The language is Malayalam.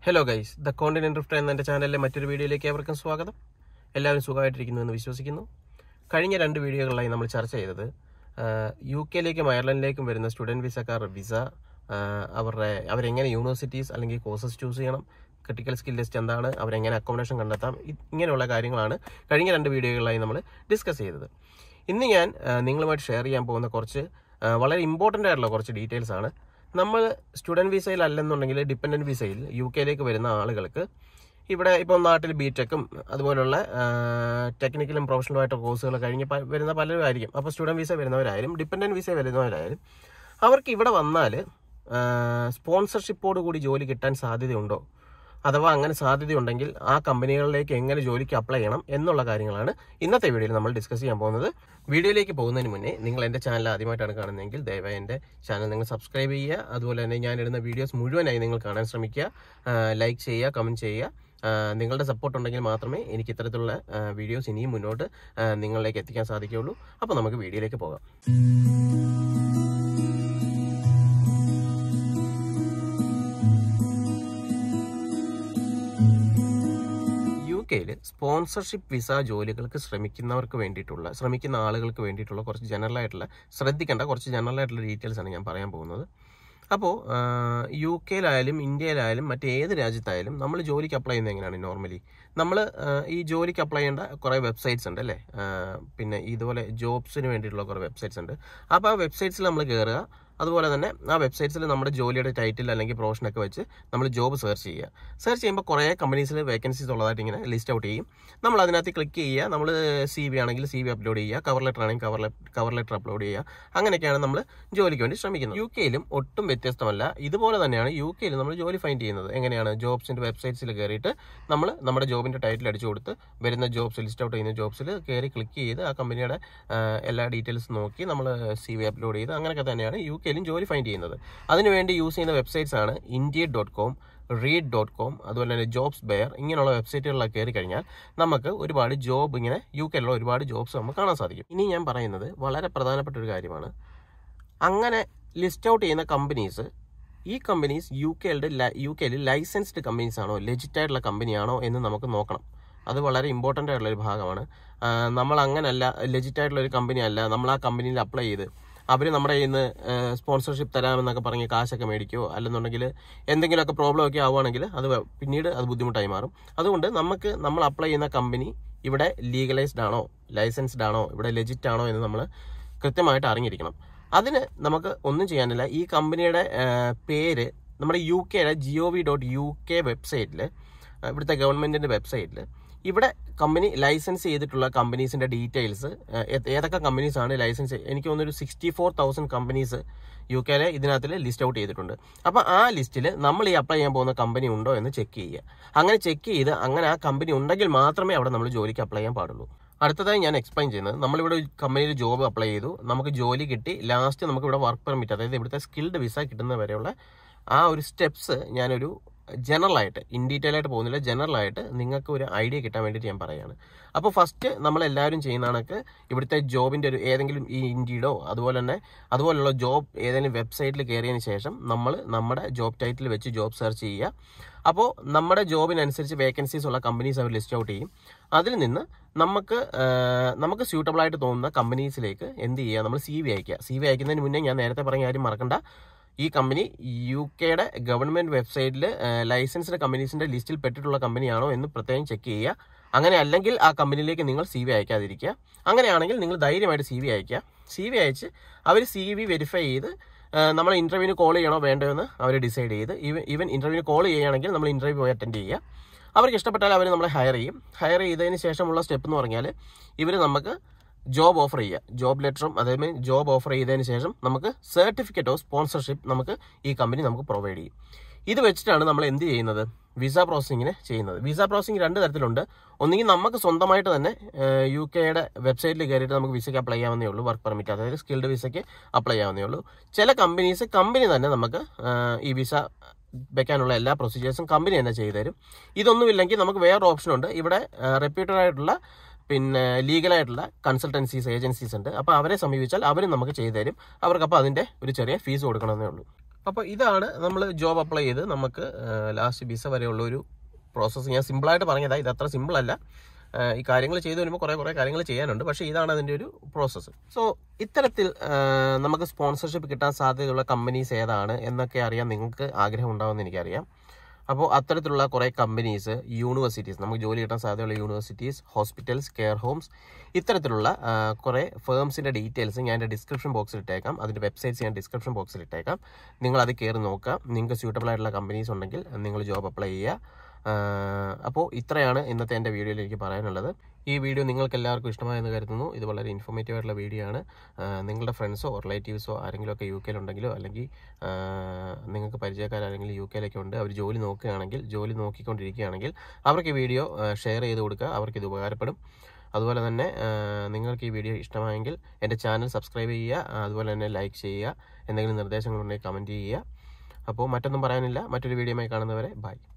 hello guys the continent rift എന്ന എൻ്റെ ചാനലിലെ മറ്റൊരു വീഡിയോയിലേക്ക് ഏവർക്കും സ്വാഗതം എല്ലാവരും സുഖമായിട്ടിരിക്കുന്നു എന്ന് വിശ്വസിക്കുന്നു കഴിഞ്ഞ രണ്ട് വീഡിയോകളിലായി നമ്മൾ ചർച്ച ചെയ്തത് യു കെയിലേക്കും അയർലൻഡിലേക്കും വരുന്ന സ്റ്റുഡൻറ് വിസക്കാർ വിസ അവരുടെ അവരെങ്ങനെ യൂണിവേഴ്സിറ്റീസ് അല്ലെങ്കിൽ കോഴ്സസ് ചൂസ് ചെയ്യണം ക്രിട്ടിക്കൽ സ്കിൽ ലിസ്റ്റ് എന്താണ് അവരെങ്ങനെ അക്കോമഡേഷൻ കണ്ടെത്താം ഇ- ഇങ്ങനെയുള്ള കാര്യങ്ങളാണ് കഴിഞ്ഞ രണ്ട് വീഡിയോകളിലായി നമ്മൾ ഡിസ്കസ് ചെയ്തത് ഇന്ന് ഞാൻ ആ, നിങ്ങളുമായിട്ട് ഷെയർ ചെയ്യാൻ പോകുന്ന കുറച്ച് ആ, വളരെ ഇമ്പോർട്ടൻ്റ് ആയിട്ടുള്ള കുറച്ച് ഡീറ്റെയിൽസ് ആണ് നമ്മൾ സ്റ്റുഡൻറ് വിസയിൽ അല്ലെന്നുണ്ടെങ്കിൽ ഡിപ്പെൻഡൻറ്റ് വിസയിൽ യു കെയിലേക്ക് വരുന്ന ആളുകൾക്ക് ഇവിടെ ഇപ്പോൾ നാട്ടിൽ ബി ടെക്കും അതുപോലുള്ള ടെക്നിക്കലും പ്രൊഫഷണലുമായിട്ട് കോഴ്സുകൾ കഴിഞ്ഞ് പ- വരുന്ന പലരും ആയിരിക്കും അപ്പോൾ സ്റ്റുഡൻറ് വിസ വരുന്നവരായാലും ഡിപ്പെൻഡൻറ്റ് വിസ വരുന്നവരായാലും അവർക്ക് ഇവിടെ വന്നാൽ സ്പോൺസർഷിപ്പോട് കൂടി ജോലി കിട്ടാൻ സാധ്യതയുണ്ടോ അഥവാ അങ്ങനെ സാധ്യതയുണ്ടെങ്കിൽ ആ കമ്പനികളിലേക്ക് എങ്ങനെ ജോലിക്ക് അപ്ലൈ ചെയ്യണം എന്നുള്ള കാര്യങ്ങളാണ് ഇന്നത്തെ വീഡിയോയിൽ നമ്മൾ ഡിസ്കസ് ചെയ്യാൻ പോകുന്നത് വീഡിയോയിലേക്ക് പോകുന്നതിന് മുന്നേ നിങ്ങൾ എൻ്റെ ചാനൽ ആദ്യമായിട്ടാണ് കാണുന്നതെങ്കിൽ ദയവായി എൻ്റെ ചാനൽ നിങ്ങൾ സബ്സ്ക്രൈബ് ചെയ്യുക അതുപോലെ തന്നെ ഞാൻ ഇടുന്ന വീഡിയോസ് മുഴുവനായി നിങ്ങൾ കാണാൻ ശ്രമിക്കുക ലൈക്ക് ചെയ്യുക കമൻറ്റ് ചെയ്യുക ആ, നിങ്ങളുടെ സപ്പോർട്ട് ഉണ്ടെങ്കിൽ മാത്രമേ എനിക്ക് ഇത്തരത്തിലുള്ള വീഡിയോസ് ഇനിയും മുന്നോട്ട് ആ, നിങ്ങളിലേക്ക് എത്തിക്കാൻ സാധിക്കുകയുള്ളൂ അപ്പോൾ നമുക്ക് വീഡിയോയിലേക്ക് പോകാം യു കെയിൽ സ്പോൺസർഷിപ്പ് വിസ ജോലികൾക്ക് ശ്രമിക്കുന്നവർക്ക് വേണ്ടിയിട്ടുള്ള ശ്രമിക്കുന്ന ആളുകൾക്ക് വേണ്ടിയിട്ടുള്ള കുറച്ച് ജനറൽ ആയിട്ടുള്ള ശ്രദ്ധിക്കേണ്ട കുറച്ച് ജനറൽ ആയിട്ടുള്ള ഡീറ്റെയിൽസ് ആണ് ഞാൻ പറയാൻ പോകുന്നത് അപ്പോൾ യു കെയിലായാലും ഇന്ത്യയിലായാലും മറ്റേത് രാജ്യത്തായാലും നമ്മൾ ജോലിക്ക് അപ്ലൈ ചെയ്യുന്നത് എങ്ങനെയാണ് നോർമലി നമ്മൾ ഈ ജോലിക്ക് അപ്ലൈ ചെയ്യേണ്ട കുറേ വെബ്സൈറ്റ്സ് ഉണ്ട് അല്ലേ ആ, പിന്നെ ഇതുപോലെ ജോബ്സിന് വേണ്ടിയിട്ടുള്ള കുറേ വെബ്സൈറ്റ്സ് ഉണ്ട് അപ്പോൾ ആ വെബ്സൈറ്റ്സിൽ നമ്മൾ കയറുക അതുപോലെ തന്നെ ആ വെബ്സൈറ്റ്സിൽ നമ്മുടെ ജോലിയുടെ ടൈറ്റിൽ അല്ലെങ്കിൽ പ്രൊഫഷനൊക്കെ വെച്ച് നമ്മൾ ജോബ് സെർച്ച് ചെയ്യുക സെർച്ച് ചെയ്യുമ്പോൾ കുറേ കമ്പനീസിൽ വേക്കൻസീസ് ഉള്ളതായിട്ട് ഇങ്ങനെ ലിസ്റ്റ് ഔട്ട് ചെയ്യും നമ്മൾ അതിനകത്ത് ക്ലിക്ക് ചെയ്യുക നമ്മൾ സി വി ആണെങ്കിൽ സി വി അപ്ലോഡ് ചെയ്യുക കവർ ലെറ്റർ ആണെങ്കിൽ കവർ കവർ ലെറ്റർ അപ്ലോഡ് ചെയ്യുക അങ്ങനെയൊക്കെയാണ് നമ്മൾ ജോലിക്ക് വേണ്ടി ശ്രമിക്കുന്നത് യു കെയിലും ഒട്ടും വ്യത്യസ്തമല്ല ഇതുപോലെ തന്നെയാണ് യു കെയിൽ നമ്മൾ ജോലി ഫൈൻഡ് ചെയ്യുന്നത് എങ്ങനെയാണ് ജോബ്സിൻ്റെ വെബ്സൈറ്റ്സിൽ കയറിയിട്ട് നമ്മൾ നമ്മുടെ ജോബിൻ്റെ ടൈറ്റിൽ അടിച്ചു കൊടുത്ത് വരുന്ന ജോബ്സ് ലിസ്റ്റ് ഔട്ട് ചെയ്യുന്ന ജോബ്സിൽ കയറി ക്ലിക്ക് ചെയ്ത് ആ കമ്പനിയുടെ ആ, എല്ലാ ഡീറ്റെയിൽസ് നോക്കി നമ്മൾ സി വി അപ്ലോഡ് ചെയ്ത് അങ്ങനെയൊക്കെ തന്നെയാണ് യു കെയിലും ജോലി ഫൈൻഡ് ചെയ്യുന്നത് അതിനുവേണ്ടി യൂസ് ചെയ്യുന്ന വെബ്സൈറ്റ്സ് ആണ് India dot com reed dot com അതുപോലെ തന്നെ ജോബ്സ് ബെയർ ഇങ്ങനെയുള്ള വെബ്സൈറ്റുകളിലൊക്കെ കയറി കഴിഞ്ഞാൽ നമുക്ക് ഒരുപാട് ജോബ് ഇങ്ങനെ യു കെയിലുള്ള ഒരുപാട് ജോബ്സ് നമുക്ക് കാണാൻ സാധിക്കും ഇനി ഞാൻ പറയുന്നത് വളരെ പ്രധാനപ്പെട്ട ഒരു കാര്യമാണ് അങ്ങനെ ലിസ്റ്റ് ഔട്ട് ചെയ്യുന്ന കമ്പനീസ് ഈ കമ്പനീസ് യു കെയുടെ യു കെയിൽ ലൈസൻസ്ഡ് കമ്പനീസ് ആണോ ലെജിറ്റ് ആയിട്ടുള്ള കമ്പനിയാണോ എന്ന് നമുക്ക് നോക്കണം അത് വളരെ ഇമ്പോർട്ടൻ്റ് ആയിട്ടുള്ള ഒരു ഭാഗമാണ് ആ, നമ്മൾ അങ്ങനല്ല ലെജിറ്റ് ആയിട്ടുള്ള ഒരു കമ്പനി അല്ല നമ്മൾ ആ കമ്പനിയിൽ അപ്ലൈ ചെയ്ത് അവർ നമ്മുടെ കയ്യിൽ നിന്ന് സ്പോൺസർഷിപ്പ് തരാമെന്നൊക്കെ പറഞ്ഞ് കാശൊക്കെ മേടിക്കുകയോ അല്ലെന്നുണ്ടെങ്കിൽ എന്തെങ്കിലുമൊക്കെ പ്രോബ്ലം ഒക്കെ ആവുകയാണെങ്കിൽ അത് വ- പിന്നീട് അത് ബുദ്ധിമുട്ടായി മാറും അതുകൊണ്ട് നമുക്ക് നമ്മൾ അപ്ലൈ ചെയ്യുന്ന കമ്പനി ഇവിടെ ലീഗലൈസ്ഡ് ആണോ ലൈസൻസ്ഡ് ആണോ ഇവിടെ ലെജിറ്റ് ആണോ എന്ന് നമ്മൾ കൃത്യമായിട്ട് അറിഞ്ഞിരിക്കണം അതിന് നമുക്ക് ഒന്നും ചെയ്യാനില്ല ഈ കമ്പനിയുടെ ആ, പേര് നമ്മുടെ യു കെയുടെ G O V dot U K വെബ്സൈറ്റിൽ ഇവിടുത്തെ ഗവൺമെൻറ്റിൻ്റെ വെബ്സൈറ്റിൽ ഇവിടെ കമ്പനി ലൈസൻസ് ചെയ്തിട്ടുള്ള കമ്പനീസിൻ്റെ ഡീറ്റെയിൽസ് ഏതൊക്കെ കമ്പനീസാണ് ലൈസൻസ് എനിക്ക് തോന്നുന്നു ഒരു sixty four thousand companies U കെയിലെ ഇതിനകത്തിൽ ലിസ്റ്റ് ഔട്ട് ചെയ്തിട്ടുണ്ട് അപ്പോൾ ആ ലിസ്റ്റിൽ നമ്മൾ ഈ അപ്ലൈ ചെയ്യാൻ പോകുന്ന കമ്പനി ഉണ്ടോ എന്ന് ചെക്ക് ചെയ്യുക അങ്ങനെ ചെക്ക് ചെയ്ത് അങ്ങനെ ആ കമ്പനി ഉണ്ടെങ്കിൽ മാത്രമേ അവിടെ നമ്മൾ ജോലിക്ക് അപ്ലൈ ചെയ്യാൻ പാടുള്ളൂ അടുത്തതായി ഞാൻ എക്സ്പ്ലെയിൻ ചെയ്യുന്നത് നമ്മളിവിടെ ഒരു കമ്പനിയിൽ ജോബ് അപ്ലൈ ചെയ്തു നമുക്ക് ജോലി കിട്ടി ലാസ്റ്റ് നമുക്ക് ഇവിടെ വർക്ക് പെർമിറ്റ് അതായത് ഇവിടുത്തെ സ്കിൽഡ് വിസ കിട്ടുന്ന വരെയുള്ള ആ ഒരു സ്റ്റെപ്സ് ഞാനൊരു ജനറൽ ആയിട്ട് ഇൻ ഡീറ്റെയിൽ ആയിട്ട് പോകുന്നില്ല ജനറൽ ആയിട്ട് നിങ്ങൾക്ക് ഒരു ഐഡിയ കിട്ടാൻ വേണ്ടിയിട്ട് ഞാൻ പറയുകയാണ് അപ്പോൾ ഫസ്റ്റ് നമ്മളെല്ലാവരും ചെയ്യുന്ന കണക്ക് ഇവിടുത്തെ ജോബിൻ്റെ ഒരു ഏതെങ്കിലും ഈ ഇൻഡീഡോ അതുപോലെ തന്നെ അതുപോലുള്ള ജോബ് ഏതെങ്കിലും വെബ്സൈറ്റിൽ കയറിയതിന് ശേഷം നമ്മൾ നമ്മുടെ ജോബ് ടൈറ്റിൽ വെച്ച് ജോബ് സെർച്ച് ചെയ്യുക അപ്പോൾ നമ്മുടെ ജോബിനനുസരിച്ച് വേക്കൻസീസ് ഉള്ള കമ്പനീസ് അവർ ലിസ്റ്റ് ഔട്ട് ചെയ്യും അതിൽ നിന്ന് നമുക്ക് ആ, നമുക്ക് സ്യൂട്ടബിൾ ആയിട്ട് തോന്നുന്ന കമ്പനീസിലേക്ക് എന്ത് ചെയ്യുക നമ്മൾ സി വി അയക്കുക സി വി അയക്കുന്നതിന് മുന്നേ ഞാൻ നേരത്തെ പറഞ്ഞ കാര്യം മറക്കണ്ട ഈ കമ്പനി യു കെയുടെ ഗവൺമെന്റ് വെബ്സൈറ്റിൽ ലൈസൻസ്ഡ് കമ്പനീസിന്റെ ലിസ്റ്റിൽ പെട്ടിട്ടുള്ള കമ്പനിയാണോ എന്ന് പ്രത്യേകം ചെക്ക് ചെയ്യുക അങ്ങനെ അല്ലെങ്കിൽ ആ കമ്പനിയിലേക്ക് നിങ്ങൾ സി വി അയക്കാതിരിക്കുക അങ്ങനെയാണെങ്കിൽ നിങ്ങൾ ധൈര്യമായിട്ട് സി വി അയക്കുക സി വി അയച്ച് അവർ സി വി വെരിഫൈ ചെയ്ത് നമ്മൾ ഇന്റർവ്യൂവിന് കോൾ ചെയ്യണോ വേണ്ടോ എന്ന് അവർ ഡിസൈഡ് ചെയ്ത് ഈവൻ ഈവൻ ഇന്റർവ്യൂവിന് കോൾ ചെയ്യുകയാണെങ്കിൽ നമ്മൾ ഇന്റർവ്യൂ പോയി അറ്റൻഡ് ചെയ്യുക അവർക്ക് ഇഷ്ടപ്പെട്ടാൽ അവർ നമ്മളെ ഹയർ ചെയ്യും ഹയർ ചെയ്തതിന് ശേഷമുള്ള സ്റ്റെപ്പ് എന്ന് പറഞ്ഞാൽ ഇവർ നമുക്ക് ജോബ് ഓഫർ ചെയ്യുക ജോബ് ലെറ്ററും അതേമാതിരി ജോബ് ഓഫർ ചെയ്തതിന് ശേഷം നമുക്ക് സർട്ടിഫിക്കറ്റ് ഓഫ് സ്പോൺസർഷിപ്പ് നമുക്ക് ഈ കമ്പനി നമുക്ക് പ്രൊവൈഡ് ചെയ്യും ഇത് വെച്ചിട്ടാണ് നമ്മൾ എന്ത് ചെയ്യുന്നത് വിസ പ്രോസസ്സിങ്ങിന് ചെയ്യുന്നത് വിസ പ്രോസസ്സിംഗ് രണ്ട് തരത്തിലുണ്ട് ഒന്നുകിൽ നമുക്ക് സ്വന്തമായിട്ട് തന്നെ യു കെയുടെ വെബ്സൈറ്റിൽ കയറിയിട്ട് നമുക്ക് വിസയ്ക്ക് അപ്ലൈ ചെയ്യാവുന്നേ ഉള്ളൂ വർക്ക് പെർമിറ്റ് അതായത് സ്കിൽഡ് വിസയ്ക്ക് അപ്ലൈ ചെയ്യാവുന്നേ ഉള്ളൂ ചില കമ്പനീസ് കമ്പനി തന്നെ നമുക്ക് ആ, ഈ വിസ വെക്കാനുള്ള എല്ലാ പ്രൊസീജിയേഴ്സും കമ്പനി തന്നെ ചെയ്തു തരും ഇതൊന്നുമില്ലെങ്കിൽ നമുക്ക് വേറൊരു ഓപ്ഷൻ ഉണ്ട് ഇവിടെ റെപ്യൂട്ടഡ് ആയിട്ടുള്ള പിന്നെ ലീഗലായിട്ടുള്ള കൺസൾട്ടൻസീസ് ഏജൻസീസ് ഉണ്ട് അപ്പോൾ അവരെ സമീപിച്ചാൽ അവരും നമുക്ക് ചെയ്തു തരും അവർക്ക് അപ്പോൾ അതിൻ്റെ ഒരു ചെറിയ ഫീസ് കൊടുക്കണമെന്നേ ഉള്ളൂ അപ്പോൾ ഇതാണ് നമ്മൾ ജോബ് അപ്ലൈ ചെയ്ത് നമുക്ക് ലാസ്റ്റ് വിസ വരെയുള്ള ഒരു പ്രോസസ്സ് ഞാൻ സിമ്പിളായിട്ട് പറഞ്ഞതാ ഇത് അത്ര സിമ്പിൾ അല്ല ആ, ഈ കാര്യങ്ങൾ ചെയ്തു വരുമ്പോൾ കുറേ കുറേ കാര്യങ്ങൾ ചെയ്യാനുണ്ട് പക്ഷേ ഇതാണ് അതിൻ്റെ ഒരു പ്രോസസ്സ് സോ ഇത്തരത്തിൽ ആ, നമുക്ക് സ്പോൺസർഷിപ്പ് കിട്ടാൻ സാധ്യതയുള്ള കമ്പനീസ് ഏതാണ് എന്നൊക്കെ അറിയാൻ നിങ്ങൾക്ക് ആഗ്രഹം ഉണ്ടാവുമെന്ന് എനിക്കറിയാം അപ്പോൾ അത്തരത്തിലുള്ള കുറേ കമ്പനീസ് യൂണിവേഴ്സിറ്റീസ് നമുക്ക് ജോലി കിട്ടാൻ സാധ്യതയുള്ള യൂണിവേഴ്സിറ്റീസ് ഹോസ്പിറ്റൽസ് കെയർ ഹോംസ് ഇത്തരത്തിലുള്ള ആ, കുറേ ഫേംസിൻ്റെ ഡീറ്റെയിൽസ് ഞാൻ എൻ്റെ ഡിസ്ക്രിപ്ഷൻ ബോക്സിൽ ഇട്ടേക്കാം അതിൻ്റെ വെബ്സൈറ്റ്സ് ഞാൻ ഡിസ്ക്രിപ്ഷൻ ബോക്സിൽ ഇട്ടേക്കാം നിങ്ങൾ അത് കയറി നോക്കുക നിങ്ങൾക്ക് സ്യൂട്ടബിൾ ആയിട്ടുള്ള കമ്പനീസ് ഉണ്ടെങ്കിൽ നിങ്ങൾ ജോബ് അപ്ലൈ ചെയ്യുക അപ്പോൾ ഇത്രയാണ് ഇന്നത്തെ എൻ്റെ വീഡിയോയിൽ എനിക്ക് പറയാനുള്ളത് ഈ വീഡിയോ നിങ്ങൾക്ക് എല്ലാവർക്കും ഇഷ്ടമായെന്ന് കരുതുന്നു ഇത് വളരെ ഇൻഫോർമേറ്റീവ് ആയിട്ടുള്ള വീഡിയോ ആണ് ആ, നിങ്ങളുടെ ഫ്രണ്ട്സോ റിലേറ്റീവ്സോ ആരെങ്കിലുമൊക്കെ യു കെയിലുണ്ടെങ്കിലോ അല്ലെങ്കിൽ ആ, നിങ്ങൾക്ക് പരിചയക്കാരെങ്കിലും യു കെയിലൊക്കെ ഉണ്ട് അവർ ജോലി നോക്കുകയാണെങ്കിൽ ജോലി നോക്കിക്കൊണ്ടിരിക്കുകയാണെങ്കിൽ അവർക്ക് ഈ വീഡിയോ ഷെയർ ചെയ്ത് കൊടുക്കുക അവർക്ക് ഇത് ഉപകാരപ്പെടും അതുപോലെ തന്നെ ആ, നിങ്ങൾക്ക് ഈ വീഡിയോ ഇഷ്ടമായെങ്കിൽ എൻ്റെ ചാനൽ സബ്സ്ക്രൈബ് ചെയ്യുക ആ, അതുപോലെ തന്നെ ലൈക്ക് ചെയ്യുക എന്തെങ്കിലും നിർദ്ദേശങ്ങളുണ്ടെങ്കിൽ കമൻറ്റ് ചെയ്യുക അപ്പോൾ മറ്റൊന്നും പറയാനില്ല മറ്റൊരു വീഡിയോയുമായി കാണുന്നവരെ ബൈ